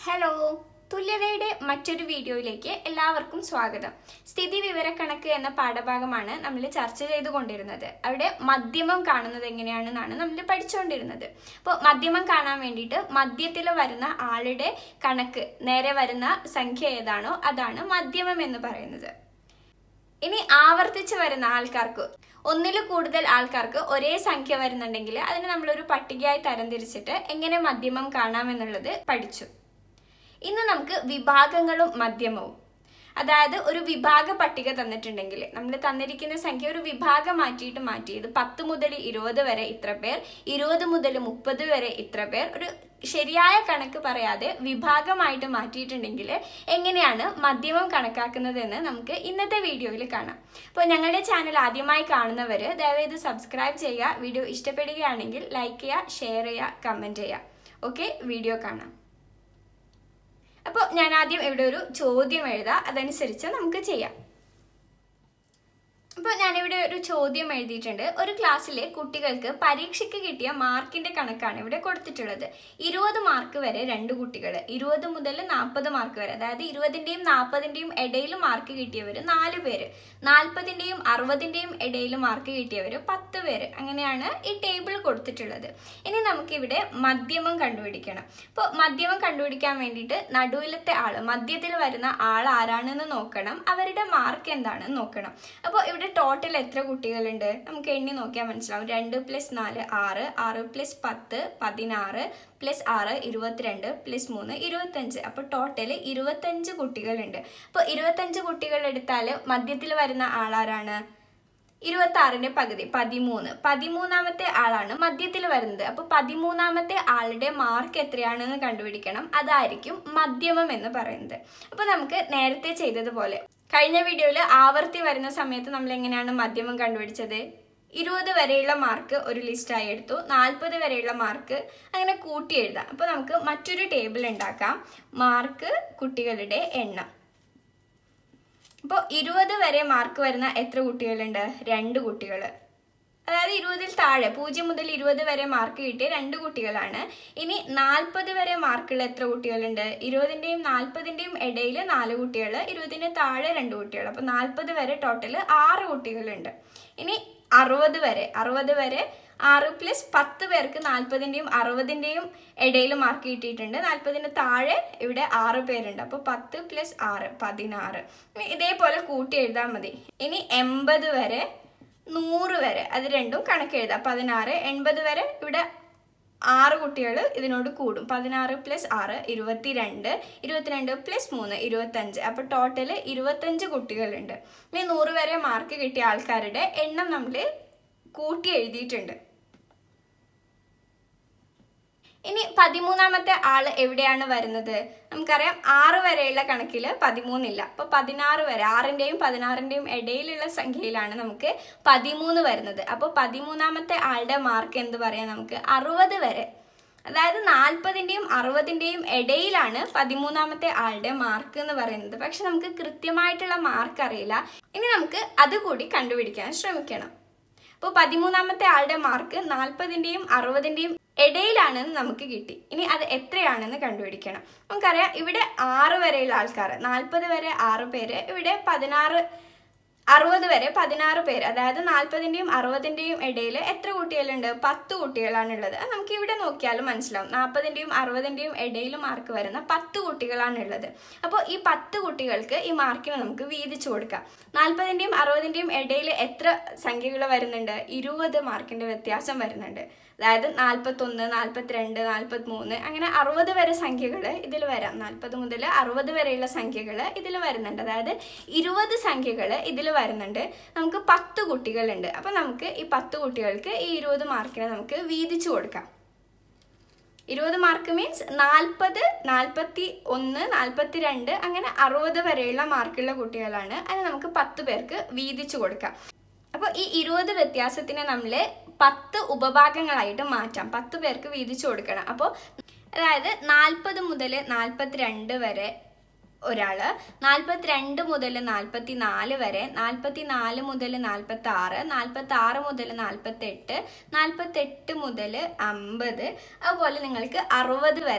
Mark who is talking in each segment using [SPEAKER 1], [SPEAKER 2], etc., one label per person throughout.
[SPEAKER 1] hello തുല്യതയുടെ മറ്റൊരു വീഡിയോയിലേക്ക് എല്ലാവർക്കും സ്വാഗതം സ്ഥിതി വിവരക്കണക്ക് എന്ന പാഠഭാഗമാണ് നമ്മൾ ചർച്ച ചെയ്തുകൊണ്ടിരുന്നത് അവിടെ മധ്യമം കാണുന്നത് എങ്ങനെയാണെന്നാണ് നമ്മൾ പഠിച്ചുകൊണ്ടിരുന്നത് അപ്പോൾ മധ്യമം കാണാൻ വേണ്ടിയിട്ട് മധ്യത്തിൽ വരുന്ന ആളുടെ കണക്ക് നേരെ വരുന്ന സംഖ്യ ഏതാണോ അതാണ് മധ്യമം എന്ന് പറയുന്നത് ഇനി ആവർത്തിച്ച് വരുന്ന ആൾക്കാർക്ക് ഒന്നിൽ കൂടുതൽ ആൾക്കാർക്ക് ഒരേ സംഖ്യ വരുന്നുണ്ടെങ്കിൽ അതിന് നമ്മളൊരു പട്ടികയായി തരംതിരിച്ചിട്ട് എങ്ങനെ മധ്യമം കാണാമെന്നുള്ളത് പഠിച്ചു ഇന്ന് നമുക്ക് വിഭാഗങ്ങളും മധ്യമവും അതായത് ഒരു വിഭാഗ പട്ടിക തന്നിട്ടുണ്ടെങ്കിൽ നമ്മൾ തന്നിരിക്കുന്ന സംഖ്യ ഒരു വിഭാഗം മാറ്റിയിട്ട് മാറ്റി ഇത് പത്ത് മുതൽ ഇരുപത് വരെ ഇത്ര പേർ ഇരുപത് മുതൽ മുപ്പത് വരെ ഇത്ര പേർ ഒരു ശരിയായ കണക്ക് പറയാതെ വിഭാഗമായിട്ട് മാറ്റിയിട്ടുണ്ടെങ്കിൽ എങ്ങനെയാണ് മധ്യമം കണക്കാക്കുന്നതെന്ന് നമുക്ക് ഇന്നത്തെ വീഡിയോയിൽ കാണാം അപ്പോൾ ഞങ്ങളുടെ ചാനൽ ആദ്യമായി കാണുന്നവർ ദയവേത് സബ്സ്ക്രൈബ് ചെയ്യുക വീഡിയോ ഇഷ്ടപ്പെടുകയാണെങ്കിൽ ലൈക്ക് ചെയ്യുക ഷെയർ ചെയ്യുക കമൻറ്റ് ചെയ്യുക ഓക്കെ വീഡിയോ കാണാം അപ്പോൾ ഞാൻ ആദ്യം ഇവിടെ ഒരു ചോദ്യം എഴുതാം അതനുസരിച്ച് നമുക്ക് ചെയ്യാം അപ്പോൾ ഞാനിവിടെ ഒരു ചോദ്യം എഴുതിയിട്ടുണ്ട് ഒരു ക്ലാസ്സിലെ കുട്ടികൾക്ക് പരീക്ഷയ്ക്ക് കിട്ടിയ മാർക്കിന്റെ കണക്കാണ് ഇവിടെ കൊടുത്തിട്ടുള്ളത് ഇരുപത് മാർക്ക് വരെ രണ്ട് കുട്ടികൾ ഇരുപത് മുതൽ നാൽപ്പത് മാർക്ക് വരെ അതായത് ഇരുപതിൻ്റെയും നാൽപ്പതിൻ്റെയും ഇടയിൽ മാർക്ക് കിട്ടിയവർ നാല് പേര് നാൽപ്പതിൻ്റെയും അറുപതിൻ്റെയും ഇടയിൽ മാർക്ക് കിട്ടിയവർ പത്ത് പേര് അങ്ങനെയാണ് ഈ ടേബിൾ കൊടുത്തിട്ടുള്ളത് ഇനി നമുക്കിവിടെ മധ്യമം കണ്ടുപിടിക്കണം അപ്പോൾ മധ്യമം കണ്ടുപിടിക്കാൻ വേണ്ടിയിട്ട് നടുവിലത്തെ ആള് മധ്യത്തിൽ വരുന്ന ആൾ ആരാണെന്ന് നോക്കണം അവരുടെ മാർക്ക് എന്താണെന്ന് നോക്കണം അപ്പോൾ ഇവിടെ ടോട്ടൽ എത്ര കുട്ടികളുണ്ട് നമുക്ക് എണ്ണി നോക്കിയാൽ മനസ്സിലാവും രണ്ട് പ്ലസ് നാല് ആറ് ആറ് പ്ലസ് പത്ത് പതിനാറ് പ്ലസ് ആറ് ഇരുപത്തിരണ്ട് പ്ലസ് മൂന്ന് ഇരുപത്തഞ്ച് അപ്പോൾ ടോട്ടൽ ഇരുപത്തഞ്ച് കുട്ടികളുണ്ട് അപ്പോൾ ഇരുപത്തഞ്ച് കുട്ടികൾ എടുത്താൽ മധ്യത്തിൽ വരുന്ന ആളാരാണ് ഇരുപത്തി ആറിന്റെ പകുതി പതിമൂന്ന് പതിമൂന്നാമത്തെ ആളാണ് മധ്യത്തിൽ വരുന്നത് അപ്പൊ പതിമൂന്നാമത്തെ ആളുടെ മാർക്ക് എത്രയാണെന്ന് കണ്ടുപിടിക്കണം അതായിരിക്കും മധ്യമം എന്ന് പറയുന്നത് അപ്പൊ നമുക്ക് നേരത്തെ ചെയ്തതുപോലെ കഴിഞ്ഞ വീഡിയോയിൽ ആവർത്തി വരുന്ന സമയത്ത് നമ്മൾ എങ്ങനെയാണ് മധ്യമം കണ്ടുപിടിച്ചത് ഇരുപത് വരെയുള്ള മാർക്ക് ഒരു ലിസ്റ്റായി എടുത്തു നാൽപ്പത് വരെയുള്ള മാർക്ക് അങ്ങനെ കൂട്ടി എഴുതാം അപ്പോൾ നമുക്ക് മറ്റൊരു ടേബിൾ ഉണ്ടാക്കാം മാർക്ക് കുട്ടികളുടെ എണ്ണം ഇപ്പോൾ ഇരുപത് വരെ മാർക്ക് വരുന്ന എത്ര കുട്ടികളുണ്ട് രണ്ട് കുട്ടികൾ അതായത് ഇരുപതിൽ താഴെ പൂജ്യം മുതൽ ഇരുപത് വരെ മാർക്ക് കിട്ടിയ രണ്ട് കുട്ടികളാണ് ഇനി നാൽപ്പത് വരെ മാർക്കുള്ള എത്ര കുട്ടികളുണ്ട് ഇരുപതിൻ്റെയും നാൽപ്പതിൻ്റെയും ഇടയിൽ നാല് കുട്ടികൾ ഇരുപതിന് താഴെ രണ്ട് കുട്ടികൾ അപ്പോൾ നാൽപ്പത് വരെ ടോട്ടൽ ആറ് കുട്ടികളുണ്ട് ഇനി അറുപത് വരെ അറുപത് വരെ ആറ് പ്ലസ് പത്ത് പേർക്ക് നാൽപ്പതിൻ്റെയും അറുപതിൻ്റെയും ഇടയിൽ മാർക്ക് കിട്ടിയിട്ടുണ്ട് നാൽപ്പതിന് താഴെ ഇവിടെ ആറ് പേരുണ്ട് അപ്പോൾ പത്ത് പ്ലസ് ആറ് പതിനാറ് ഇതേപോലെ കൂട്ടി എഴുതാൽ മതി ഇനി എൺപത് വരെ നൂറ് വരെ അത് രണ്ടും കണക്ക് എഴുതാം പതിനാറ് എൺപത് വരെ ഇവിടെ ആറ് കുട്ടികൾ ഇതിനോട് കൂടും പതിനാറ് പ്ലസ് ആറ് ഇരുപത്തിരണ്ട് ഇരുപത്തിരണ്ട് പ്ലസ് മൂന്ന് ഇരുപത്തഞ്ച് അപ്പോൾ ടോട്ടൽ ഇരുപത്തഞ്ച് കുട്ടികളുണ്ട് ഇനി നൂറ് വരെ മാർക്ക് കിട്ടിയ ആൾക്കാരുടെ എണ്ണം നമ്മൾ കൂട്ടി എഴുതിയിട്ടുണ്ട് ഇനി പതിമൂന്നാമത്തെ ആള് എവിടെയാണ് വരുന്നത് നമുക്കറിയാം ആറ് വരെയുള്ള കണക്കിൽ പതിമൂന്നില്ല അപ്പോൾ പതിനാറ് വരെ ആറിൻ്റെയും പതിനാറിൻ്റെയും ഇടയിലുള്ള സംഖ്യയിലാണ് നമുക്ക് പതിമൂന്ന് വരുന്നത് അപ്പോൾ പതിമൂന്നാമത്തെ ആളുടെ മാർക്ക് എന്ത് പറയാം നമുക്ക് അറുപത് വരെ അതായത് നാൽപ്പതിൻ്റെയും അറുപതിൻ്റെയും ഇടയിലാണ് പതിമൂന്നാമത്തെ ആളുടെ മാർക്ക് എന്ന് പറയുന്നത് പക്ഷെ നമുക്ക് കൃത്യമായിട്ടുള്ള മാർക്ക് അറിയില്ല ഇനി നമുക്ക് അതുകൂടി കണ്ടുപിടിക്കാൻ ശ്രമിക്കണം അപ്പോൾ പതിമൂന്നാമത്തെ ആളുടെ മാർക്ക് നാൽപ്പതിൻ്റെയും അറുപതിൻ്റെയും ഇടയിലാണെന്ന് നമുക്ക് കിട്ടി ഇനി അത് എത്രയാണെന്ന് കണ്ടുപിടിക്കണം നമുക്കറിയാം ഇവിടെ ആറ് വരെയുള്ള ആൾക്കാർ നാൽപ്പത് വരെ ആറ് പേര് ഇവിടെ പതിനാറ് അറുപത് വരെ പതിനാറ് പേര് അതായത് നാൽപ്പതിൻ്റെയും അറുപതിൻ്റെയും ഇടയിൽ എത്ര കുട്ടികളുണ്ട് പത്ത് കുട്ടികളാണുള്ളത് അത് നമുക്ക് ഇവിടെ നോക്കിയാലും മനസ്സിലാവും നാൽപ്പതിൻ്റെയും അറുപതിൻ്റെയും ഇടയിൽ മാർക്ക് വരുന്ന പത്ത് കുട്ടികളാണുള്ളത് അപ്പോൾ ഈ പത്ത് കുട്ടികൾക്ക് ഈ മാർക്കിന് നമുക്ക് വീതിച്ചു കൊടുക്കാം നാൽപ്പതിൻ്റെയും അറുപതിൻ്റെയും ഇടയിൽ എത്ര സംഖ്യകൾ വരുന്നുണ്ട് ഇരുപത് മാർക്കിൻ്റെ വ്യത്യാസം വരുന്നുണ്ട് അതായത് നാൽപ്പത്തൊന്ന് നാൽപ്പത്തിരണ്ട് നാൽപ്പത്തിമൂന്ന് അങ്ങനെ അറുപത് വരെ സംഖ്യകൾ ഇതിൽ വരാം നാൽപ്പത് മുതൽ അറുപത് വരെയുള്ള സംഖ്യകൾ ഇതിൽ വരുന്നുണ്ട് അതായത് ഇരുപത് സംഖ്യകൾ ഇതിൽ വരുന്നുണ്ട് നമുക്ക് പത്ത് കുട്ടികളുണ്ട് അപ്പം നമുക്ക് ഈ പത്ത് കുട്ടികൾക്ക് ഈ ഇരുപത് മാർക്കിനെ നമുക്ക് വീതിച്ചു കൊടുക്കാം ഇരുപത് മാർക്ക് മീൻസ് നാൽപ്പത് നാൽപ്പത്തി ഒന്ന് നാൽപ്പത്തി രണ്ട് അങ്ങനെ അറുപത് വരെയുള്ള മാർക്കുള്ള കുട്ടികളാണ് അത് നമുക്ക് പത്ത് പേർക്ക് വീതിച്ചു കൊടുക്കാം അപ്പോൾ ഈ ഇരുപത് വ്യത്യാസത്തിനെ നമ്മൾ പത്ത് ഉപഭാഗങ്ങളായിട്ട് മാറ്റാം പത്ത് പേർക്ക് വീതിച്ചു കൊടുക്കണം അപ്പോൾ അതായത് നാൽപ്പത് മുതൽ നാൽപ്പത്തിരണ്ട് വരെ ഒരാൾ നാൽപ്പത്തിരണ്ട് മുതൽ നാൽപ്പത്തി നാല് വരെ നാൽപ്പത്തി നാല് മുതൽ നാൽപ്പത്തി ആറ് നാൽപ്പത്തി ആറ് മുതൽ നാൽപ്പത്തെട്ട് നാൽപ്പത്തെട്ട് മുതൽ അമ്പത് അതുപോലെ നിങ്ങൾക്ക് അറുപത് വരെ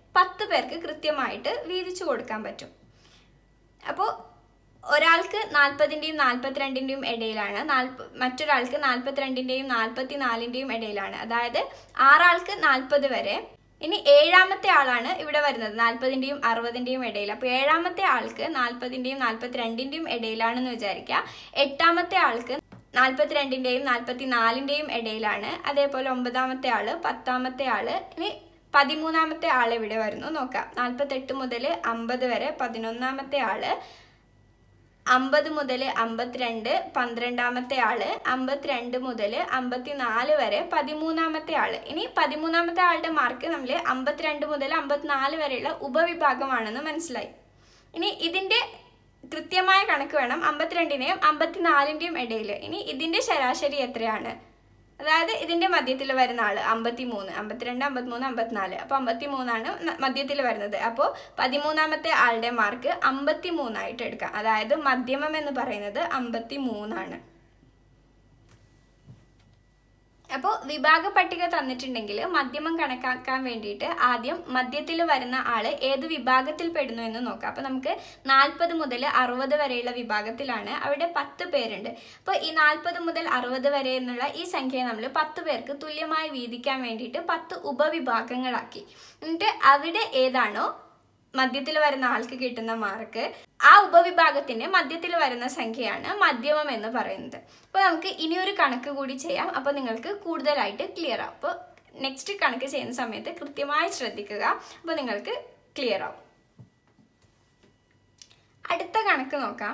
[SPEAKER 1] പത്ത് പേർക്ക് കൃത്യമായിട്ട് വീതിച്ചു കൊടുക്കാൻ പറ്റും അപ്പോൾ ഒരാൾക്ക് നാൽപ്പതിൻ്റെയും നാൽപ്പത്തിരണ്ടിൻ്റെയും ഇടയിലാണ് നാൽപ്പ മറ്റൊരാൾക്ക് നാൽപ്പത്തിരണ്ടിൻ്റെയും നാൽപ്പത്തി നാലിൻ്റെയും ഇടയിലാണ് അതായത് ആറാൾക്ക് നാൽപ്പത് വരെ ഇനി ഏഴാമത്തെ ആളാണ് ഇവിടെ വരുന്നത് നാൽപ്പതിൻ്റെയും അറുപതിൻ്റെയും ഇടയിൽ അപ്പോൾ ഏഴാമത്തെ ആൾക്ക് നാൽപ്പതിൻ്റെയും നാൽപ്പത്തിരണ്ടിൻ്റെയും ഇടയിലാണെന്ന് വിചാരിക്കുക എട്ടാമത്തെ ആൾക്ക് നാൽപ്പത്തിരണ്ടിൻ്റെയും നാൽപ്പത്തി നാലിൻ്റെയും ഇടയിലാണ് അതേപോലെ ഒമ്പതാമത്തെ ആള് പത്താമത്തെ ആള് ഇനി പതിമൂന്നാമത്തെ ആൾ ഇവിടെ വരുന്നു നോക്കാം നാൽപ്പത്തെട്ട് മുതൽ അമ്പത് വരെ പതിനൊന്നാമത്തെ ആള് അമ്പത് മുതൽ അമ്പത്തിരണ്ട് പന്ത്രണ്ടാമത്തെ ആള് അമ്പത്തിരണ്ട് മുതൽ അമ്പത്തിനാല് വരെ പതിമൂന്നാമത്തെ ആള് ഇനി പതിമൂന്നാമത്തെ ആളുടെ മാർക്ക് നമ്മൾ അമ്പത്തിരണ്ട് മുതൽ അമ്പത്തിനാല് വരെയുള്ള ഉപവിഭാഗമാണെന്ന് മനസ്സിലായി ഇനി ഇതിന്റെ കൃത്യമായ കണക്ക് വേണം അമ്പത്തിരണ്ടിന്റെയും അമ്പത്തിനാലിന്റെയും ഇടയിൽ ഇനി ഇതിന്റെ ശരാശരി എത്രയാണ് അതായത് ഇതിന്റെ മധ്യത്തിൽ വരുന്ന ആള് അമ്പത്തി മൂന്ന് അമ്പത്തിരണ്ട് അമ്പത്തിമൂന്ന് അമ്പത്തിനാല് അപ്പൊ അമ്പത്തി മൂന്നാണ് മധ്യത്തിൽ വരുന്നത് അപ്പോൾ പതിമൂന്നാമത്തെ ആളുടെ മാർക്ക് അമ്പത്തി മൂന്നായിട്ട് എടുക്കാം അതായത് മധ്യമം എന്ന് പറയുന്നത് അമ്പത്തി മൂന്നാണ് അപ്പോൾ വിഭാഗ പട്ടിക തന്നിട്ടുണ്ടെങ്കിൽ മധ്യമം കണക്കാക്കാൻ വേണ്ടിയിട്ട് ആദ്യം മധ്യത്തിൽ വരുന്ന ആള് ഏത് വിഭാഗത്തിൽ പെടുന്നു എന്ന് നോക്കാം അപ്പോൾ നമുക്ക് നാൽപ്പത് മുതൽ അറുപത് വരെയുള്ള വിഭാഗത്തിലാണ് അവിടെ പത്ത് പേരുണ്ട് അപ്പോൾ ഈ നാൽപ്പത് മുതൽ അറുപത് വരെ എന്നുള്ള ഈ സംഖ്യയെ നമ്മൾ പത്ത് പേർക്ക് തുല്യമായി വീതിക്കാൻ വേണ്ടിയിട്ട് പത്ത് ഉപവിഭാഗങ്ങളാക്കി എന്നിട്ട് അവിടെ ഏതാണോ മധ്യത്തിൽ വരുന്ന ആൾക്ക് കിട്ടുന്ന മാർക്ക് ആ ഉപവിഭാഗത്തിന്റെ മധ്യത്തിൽ വരുന്ന സംഖ്യയാണ് മധ്യമം എന്ന് പറയുന്നത് അപ്പോൾ നമുക്ക് ഇനിയൊരു കണക്ക് കൂടി ചെയ്യാം അപ്പോൾ നിങ്ങൾക്ക് കൂടുതലായിട്ട് ക്ലിയർ ആവും അപ്പോൾ നെക്സ്റ്റ് കണക്ക് ചെയ്യുന്ന സമയത്ത് കൃത്യമായി ശ്രദ്ധിക്കുക അപ്പോൾ നിങ്ങൾക്ക് ക്ലിയർ ആവും അടുത്ത കണക്ക് നോക്കാം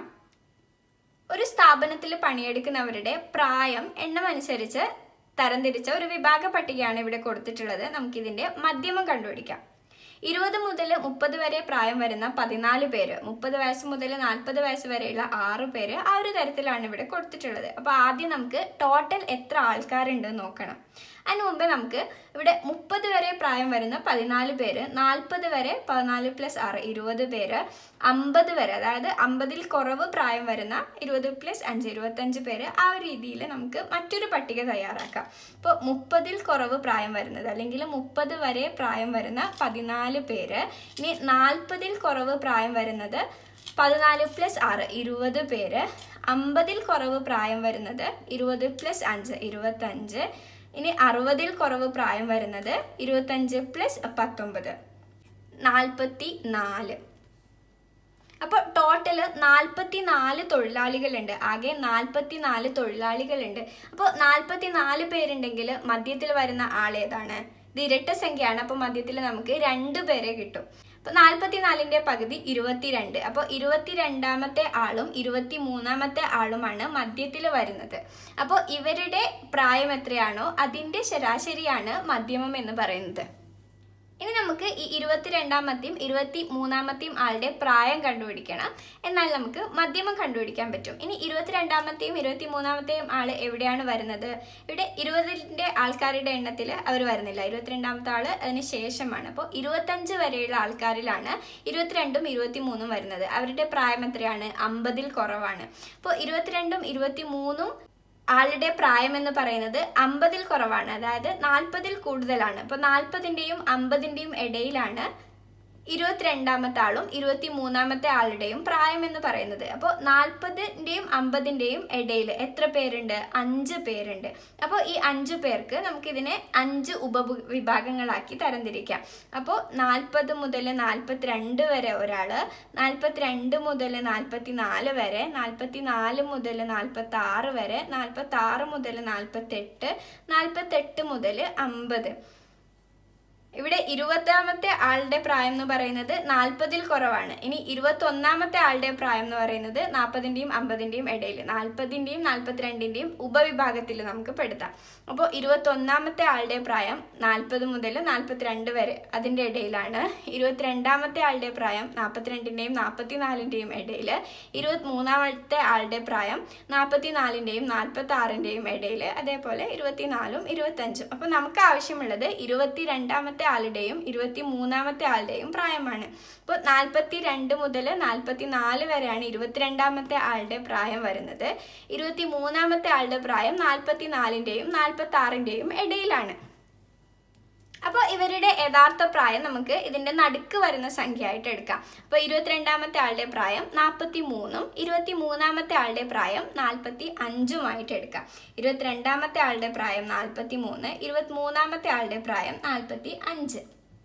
[SPEAKER 1] ഒരു സ്ഥാപനത്തിൽ പണിയെടുക്കുന്നവരുടെ പ്രായം എണ്ണം അനുസരിച്ച് തരംതിരിച്ച ഒരു വിഭാഗ പട്ടികയാണ് ഇവിടെ കൊടുത്തിട്ടുള്ളത് നമുക്കിതിന്റെ മധ്യമം കണ്ടുപിടിക്കാം ഇരുപത് മുതൽ മുപ്പത് വരെ പ്രായം വരുന്ന പതിനാല് പേര് മുപ്പത് വയസ്സ് മുതൽ നാൽപ്പത് വയസ്സ് വരെയുള്ള ആറ് പേര് ആ ഒരു തരത്തിലാണ് ഇവിടെ കൊടുത്തിട്ടുള്ളത് അപ്പോൾ ആദ്യം നമുക്ക് ടോട്ടൽ എത്ര ആൾക്കാരുണ്ട് എന്ന് നോക്കണം അതിന് മുമ്പ് നമുക്ക് ഇവിടെ മുപ്പത് വരെ പ്രായം വരുന്ന പതിനാല് പേര് നാൽപ്പത് വരെ പതിനാല് പ്ലസ് ആറ് ഇരുപത് പേര് അമ്പത് വരെ അതായത് അമ്പതിൽ കുറവ് പ്രായം വരുന്ന ഇരുപത് പ്ലസ് അഞ്ച് ഇരുപത്തഞ്ച് പേര് ആ ഒരു രീതിയിൽ നമുക്ക് മറ്റൊരു പട്ടിക തയ്യാറാക്കാം ഇപ്പോൾ മുപ്പതിൽ കുറവ് പ്രായം വരുന്നത് അല്ലെങ്കിൽ മുപ്പത് വരെ പ്രായം വരുന്ന പതിനാല് പേര് ഇനി നാൽപ്പതിൽ കുറവ് പ്രായം വരുന്നത് പതിനാല് പ്ലസ് ആറ് ഇരുപത് പേര് അമ്പതിൽ കുറവ് പ്രായം വരുന്നത് ഇരുപത് പ്ലസ് അഞ്ച് ഇരുപത്തഞ്ച് ഇനി അറുപതിൽ കുറവ് പ്രായം വരുന്നത് ഇരുപത്തഞ്ച് പ്ലസ് പത്തൊമ്പത് നാൽപ്പത്തി നാല് അപ്പോൾ ടോട്ടല് നാൽപ്പത്തി നാല് തൊഴിലാളികളുണ്ട് ആകെ നാൽപ്പത്തി നാല് തൊഴിലാളികളുണ്ട് അപ്പോൾ നാൽപ്പത്തി നാല് പേരുണ്ടെങ്കിൽ മധ്യത്തിൽ വരുന്ന ആളേതാണ് ഇത് ഇരട്ട സംഖ്യയാണ് അപ്പോൾ മധ്യത്തിൽ നമുക്ക് രണ്ട് പേരെ കിട്ടും അപ്പോൾ നാൽപ്പത്തിനാലിൻ്റെ പകുതി ഇരുപത്തിരണ്ട് അപ്പോൾ ഇരുപത്തിരണ്ടാമത്തെ ആളും ഇരുപത്തി മൂന്നാമത്തെ ആളുമാണ് മധ്യത്തിൽ വരുന്നത് അപ്പോൾ ഇവരുടെ പ്രായം എത്രയാണോ അതിൻ്റെ ശരാശരിയാണ് മധ്യമം എന്ന് പറയുന്നത് ഇനി നമുക്ക് ഈ ഇരുപത്തിരണ്ടാമത്തെയും ഇരുപത്തി മൂന്നാമത്തെയും ആളുടെ പ്രായം കണ്ടുപിടിക്കണം എന്നാൽ നമുക്ക് മധ്യമം കണ്ടുപിടിക്കാൻ പറ്റും ഇനി ഇരുപത്തിരണ്ടാമത്തെയും ഇരുപത്തി മൂന്നാമത്തെയും ആള് എവിടെയാണ് വരുന്നത് ഇവിടെ ഇരുപതിൻ്റെ ആൾക്കാരുടെ എണ്ണത്തിൽ അവർ വരുന്നില്ല ഇരുപത്തിരണ്ടാമത്തെ ആള് അതിന് ശേഷമാണ് അപ്പോൾ ഇരുപത്തഞ്ച് വരെയുള്ള ആൾക്കാരിലാണ് ഇരുപത്തിരണ്ടും ഇരുപത്തി മൂന്നും വരുന്നത് അവരുടെ പ്രായം എത്രയാണ് അമ്പതിൽ കുറവാണ് അപ്പോൾ ഇരുപത്തിരണ്ടും ഇരുപത്തി മൂന്നും ആളുടെ പ്രായം എന്ന് പറയുന്നത് അമ്പതിൽ കുറവാണ് അതായത് നാൽപ്പതിൽ കൂടുതലാണ് അപ്പോൾ നാൽപ്പതിൻ്റെയും അമ്പതിൻ്റെയും ഇടയിലാണ് ഇരുപത്തിരണ്ടാമത്തെ ആളും ഇരുപത്തി മൂന്നാമത്തെ ആളുടെയും പ്രായം എന്ന് പറയുന്നത് അപ്പോൾ നാൽപ്പതിൻ്റെയും അമ്പതിൻ്റെയും ഇടയിൽ എത്ര പേരുണ്ട് അഞ്ച് പേരുണ്ട് അപ്പോൾ ഈ അഞ്ച് പേർക്ക് നമുക്കിതിനെ അഞ്ച് ഉപവിഭാഗങ്ങളാക്കി തരംതിരിക്കാം അപ്പോൾ നാൽപ്പത് മുതൽ നാൽപ്പത്തിരണ്ട് വരെ ഒരാൾ നാൽപ്പത്തിരണ്ട് മുതൽ നാൽപ്പത്തി നാല് വരെ നാൽപ്പത്തി നാല് മുതൽ നാൽപ്പത്തി ആറ് വരെ നാൽപ്പത്തി ആറ് മുതൽ നാൽപ്പത്തെട്ട് നാൽപ്പത്തെട്ട് മുതൽ അമ്പത് ഇവിടെ ഇരുപതാമത്തെ ആളുടെ പ്രായം എന്ന് പറയുന്നത് നാൽപ്പതിൽ കുറവാണ് ഇനി ഇരുപത്തി ഒന്നാമത്തെ ആളുടെ പ്രായം എന്ന് പറയുന്നത് നാൽപ്പതിൻ്റെയും അമ്പതിൻ്റെയും ഇടയിൽ നാൽപ്പതിൻ്റെയും നാൽപ്പത്തിരണ്ടിൻ്റെയും ഉപവിഭാഗത്തിൽ നമുക്ക് പെടുത്താം അപ്പോൾ ഇരുപത്തി ഒന്നാമത്തെ ആളുടെ പ്രായം നാൽപ്പത് മുതൽ നാൽപ്പത്തിരണ്ട് വരെ അതിൻ്റെ ഇടയിലാണ് ഇരുപത്തിരണ്ടാമത്തെ ആളുടെ പ്രായം നാൽപ്പത്തിരണ്ടിൻ്റെയും നാൽപ്പത്തിനാലിൻ്റെയും ഇടയിൽ ഇരുപത്തി മൂന്നാമത്തെ ആളുടെ പ്രായം നാൽപ്പത്തിനാലിൻ്റെയും നാൽപ്പത്തി ആറിൻ്റെയും ഇടയിൽ അതേപോലെ ഇരുപത്തിനാലും ഇരുപത്തഞ്ചും അപ്പോൾ നമുക്ക് ആവശ്യമുള്ളത് ഇരുപത്തി രണ്ടാമത്തെ ആളുടെയും ഇരുപത്തി മൂന്നാമത്തെ ആളുടെയും പ്രായമാണ് ഇപ്പോൾ നാൽപ്പത്തി രണ്ട് മുതൽ നാൽപ്പത്തി നാല് വരെയാണ് ഇരുപത്തിരണ്ടാമത്തെ ആളുടെ പ്രായം വരുന്നത് ഇരുപത്തി മൂന്നാമത്തെ ആളുടെ പ്രായം നാൽപ്പത്തി നാലിൻ്റെയും നാൽപ്പത്തി ആറിൻ്റെയും ഇടയിലാണ് അപ്പോൾ ഇവരുടെ യഥാർത്ഥ പ്രായം നമുക്ക് ഇതിന്റെ നടുക്ക് വരുന്ന സംഖ്യ ആയിട്ട് എടുക്കാം അപ്പോൾ ഇരുപത്തിരണ്ടാമത്തെ ആളുടെ പ്രായം നാൽപ്പത്തി മൂന്നും ഇരുപത്തി മൂന്നാമത്തെ ആളുടെ പ്രായം നാൽപ്പത്തി അഞ്ചുമായിട്ട് എടുക്കാം ഇരുപത്തിരണ്ടാമത്തെ ആളുടെ പ്രായം നാൽപ്പത്തി മൂന്ന് ഇരുപത്തി മൂന്നാമത്തെ ആളുടെ പ്രായം നാൽപ്പത്തി അഞ്ച്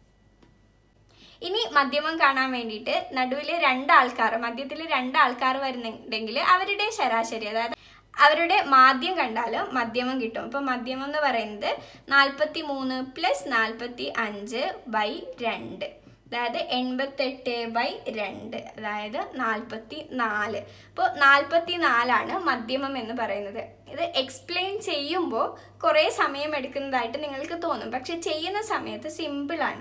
[SPEAKER 1] ഇനി മധ്യമം കാണാൻ വേണ്ടിയിട്ട് നടുവിൽ രണ്ടാൾക്കാർ മധ്യത്തിൽ രണ്ടാൾക്കാർ വരുന്നുണ്ടെങ്കിൽ അവരുടെ ശരാശരി അതായത് അവരുടെ മാധ്യം കണ്ടാലും മധ്യമം കിട്ടും അപ്പോൾ മധ്യമം എന്ന് പറയുന്നത് നാൽപ്പത്തി മൂന്ന് പ്ലസ് നാൽപ്പത്തി അഞ്ച് ബൈ രണ്ട് അതായത് എൺപത്തെട്ട് ബൈ രണ്ട് അതായത് നാൽപ്പത്തി നാല് അപ്പോൾ നാൽപ്പത്തി നാലാണ് മധ്യമം എന്ന് പറയുന്നത് ഇത് എക്സ്പ്ലെയിൻ ചെയ്യുമ്പോൾ കുറേ സമയം എടുക്കുന്നതായിട്ട് നിങ്ങൾക്ക് തോന്നും പക്ഷെ ചെയ്യുന്ന സമയത്ത് സിമ്പിളാണ്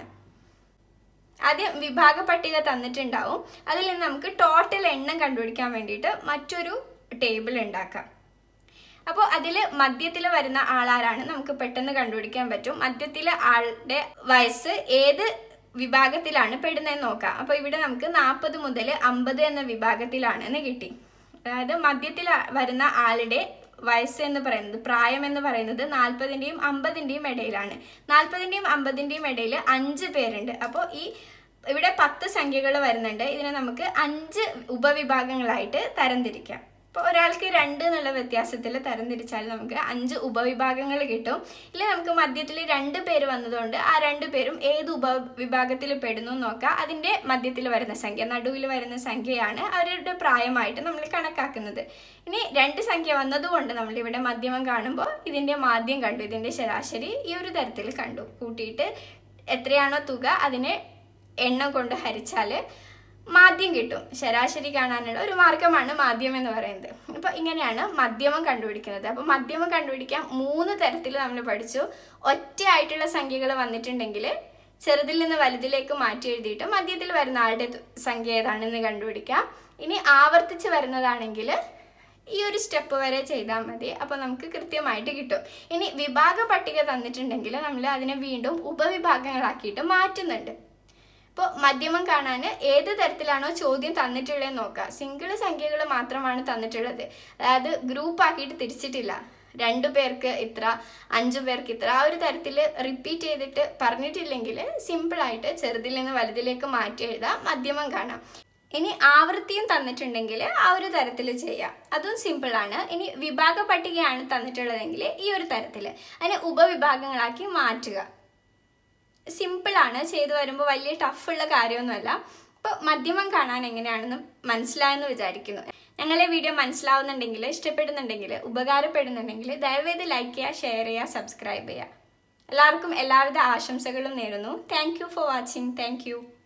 [SPEAKER 1] ആദ്യം വിഭാഗ പട്ടിക തന്നിട്ടുണ്ടാവും അതിൽ നിന്ന് നമുക്ക് ടോട്ടൽ എണ്ണം കണ്ടുപിടിക്കാൻ വേണ്ടിയിട്ട് മറ്റൊരു ടേബിൾ ഉണ്ടാക്കാം അപ്പോൾ അതിൽ മധ്യത്തിൽ വരുന്ന ആളാരാണ് നമുക്ക് പെട്ടെന്ന് കണ്ടുപിടിക്കാൻ പറ്റും മധ്യത്തിലെ ആളുടെ വയസ്സ് ഏത് വിഭാഗത്തിലാണ് പെടുന്നതെന്ന് നോക്കാം അപ്പോൾ ഇവിടെ നമുക്ക് നാൽപ്പത് മുതൽ അമ്പത് എന്ന വിഭാഗത്തിലാണെന്ന് കിട്ടി അതായത് മധ്യത്തിൽ വരുന്ന ആളുടെ വയസ്സ് എന്ന് പറയുന്നത് പ്രായം എന്ന് പറയുന്നത് നാൽപ്പതിൻ്റെയും അമ്പതിൻ്റെയും ഇടയിലാണ് നാൽപ്പതിൻ്റെയും അമ്പതിൻ്റെയും ഇടയിൽ അഞ്ച് പേരുണ്ട് അപ്പോൾ ഈ ഇവിടെ പത്ത് സംഖ്യകൾ വരുന്നുണ്ട് ഇതിനെ നമുക്ക് അഞ്ച് ഉപവിഭാഗങ്ങളായിട്ട് തരംതിരിക്കാം ഇപ്പോൾ ഒരാൾക്ക് രണ്ട് എന്നുള്ള വ്യത്യാസത്തിൽ തരംതിരിച്ചാൽ നമുക്ക് അഞ്ച് ഉപവിഭാഗങ്ങൾ കിട്ടും ഇല്ല നമുക്ക് മധ്യത്തിൽ രണ്ട് പേര് വന്നതുകൊണ്ട് ആ രണ്ട് പേരും ഏത് ഉപവിഭാഗത്തിൽ പെടുന്നു നോക്കാം അതിൻ്റെ മധ്യത്തിൽ വരുന്ന സംഖ്യ നടുവിൽ വരുന്ന സംഖ്യയാണ് അവരുടെ പ്രായമായിട്ട് നമ്മൾ കണക്കാക്കുന്നത് ഇനി രണ്ട് സംഖ്യ വന്നതുകൊണ്ട് നമ്മളിവിടെ മധ്യമം കാണുമ്പോൾ ഇതിൻ്റെ മാധ്യം കണ്ടു ഇതിൻ്റെ ശരാശരി ഈ ഒരു തരത്തിൽ കണ്ടു കൂട്ടിയിട്ട് എത്രയാണോ തുക അതിനെ എണ്ണം കൊണ്ട് ഹരിച്ചാൽ മാധ്യം കിട്ടും ശരാശരി കാണാനുള്ള ഒരു മാർഗമാണ് മാധ്യം എന്ന് പറയുന്നത് അപ്പോൾ ഇങ്ങനെയാണ് മധ്യമം കണ്ടുപിടിക്കുന്നത് അപ്പോൾ മധ്യമം കണ്ടുപിടിക്കാൻ മൂന്ന് തരത്തിൽ നമ്മൾ പഠിച്ചു ഒറ്റയായിട്ടുള്ള സംഖ്യകൾ വന്നിട്ടുണ്ടെങ്കിൽ ചെറുതിൽ നിന്ന് വലുതിലേക്ക് മാറ്റി എഴുതിയിട്ട് മധ്യത്തിൽ വരുന്ന ആളുടെ സംഖ്യ ഏതാണെന്ന് കണ്ടുപിടിക്കാം ഇനി ആവർത്തിച്ച് വരുന്നതാണെങ്കിൽ ഈ ഒരു സ്റ്റെപ്പ് വരെ ചെയ്താൽ മതി അപ്പോൾ നമുക്ക് കൃത്യമായിട്ട് കിട്ടും ഇനി വിഭാഗ പട്ടിക തന്നിട്ടുണ്ടെങ്കിൽ നമ്മൾ അതിനെ വീണ്ടും ഉപവിഭാഗങ്ങളാക്കിയിട്ട് മാറ്റുന്നുണ്ട് ഇപ്പോൾ മധ്യമം കാണാൻ ഏത് തരത്തിലാണോ ചോദ്യം തന്നിട്ടുള്ളത് നോക്കുക സിംഗിൾ സംഖ്യകൾ മാത്രമാണ് തന്നിട്ടുള്ളത് അതായത് ഗ്രൂപ്പ് ആക്കിയിട്ട് തിരിച്ചിട്ടില്ല രണ്ടു പേർക്ക് ഇത്ര അഞ്ചു പേർക്ക് ഇത്ര ആ ഒരു തരത്തിൽ റിപ്പീറ്റ് ചെയ്തിട്ട് പറഞ്ഞിട്ടില്ലെങ്കിൽ സിമ്പിളായിട്ട് ചെറുതിൽ നിന്ന് വലുതിലേക്ക് മാറ്റി എഴുതാം മധ്യമം കാണാം ഇനി ആവൃത്തിയും തന്നിട്ടുണ്ടെങ്കിൽ ആ ഒരു തരത്തിൽ ചെയ്യാം അതും സിമ്പിളാണ് ഇനി വിഭാഗ പട്ടികയാണ് തന്നിട്ടുള്ളതെങ്കിൽ ഈ ഒരു തരത്തിൽ അതിനെ ഉപവിഭാഗങ്ങളാക്കി മാറ്റുക സിമ്പിളാണ് ചെയ്തു വരുമ്പോൾ വലിയ ടഫുള്ള കാര്യമൊന്നുമല്ല അപ്പോൾ മധ്യമം കാണാൻ എങ്ങനെയാണെന്ന് മനസ്സിലായെന്ന് വിചാരിക്കുന്നു ഞങ്ങളെ വീഡിയോ മനസ്സിലാവുന്നുണ്ടെങ്കിൽ ഇഷ്ടപ്പെടുന്നുണ്ടെങ്കിൽ ഉപകാരപ്പെടുന്നുണ്ടെങ്കിൽ ദയവേത് ലൈക്ക് ചെയ്യുക ഷെയർ ചെയ്യുക സബ്സ്ക്രൈബ് ചെയ്യുക എല്ലാവർക്കും എല്ലാവിധ ആശംസകളും നേരുന്നു thank you for watching thank U